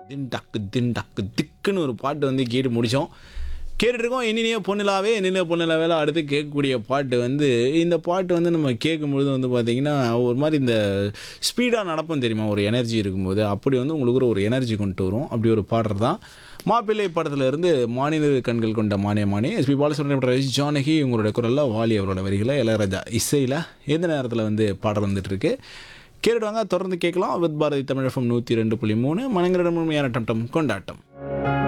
தின் டக்கு தின் டக்கு திக்குன்னு ஒரு பாட்டு வந்து கேட்டு முடித்தோம் கேட்டுருக்கோம் என்னினிய பொண்ணுலாவே என்னினிய பொண்ணுலாவே அடுத்து கேட்கக்கூடிய பாட்டு வந்து இந்த பாட்டு வந்து நம்ம கேட்கும்பொழுது வந்து பார்த்திங்கன்னா ஒரு மாதிரி இந்த ஸ்பீடாக நடப்போம் தெரியுமா ஒரு எனர்ஜி இருக்கும்போது அப்படி வந்து உங்களுக்கு ஒரு எனர்ஜி கொண்டு வரும் அப்படி ஒரு பாடுறது தான் மாப்பிள்ளை படத்துல இருந்து மாநில கண்கள் கொண்ட மானிய மானி எஸ்பி பாலசுப்ரமணியம் ரவி ஜானகி உங்களோட குரலில் வாலி அவரோட வரிகளை இளையராஜா இசையில் எந்த நேரத்தில் வந்து பாடல் வந்துட்டு இருக்கு கேட்டுடுவாங்க தொடர்ந்து கேட்கலாம் வித் பாரதி தமிழ் எஃப்எம் நூற்றி ரெண்டு புள்ளி மூணு மனங்களிடம் முழுமையான டம் டம் கொண்டாட்டம்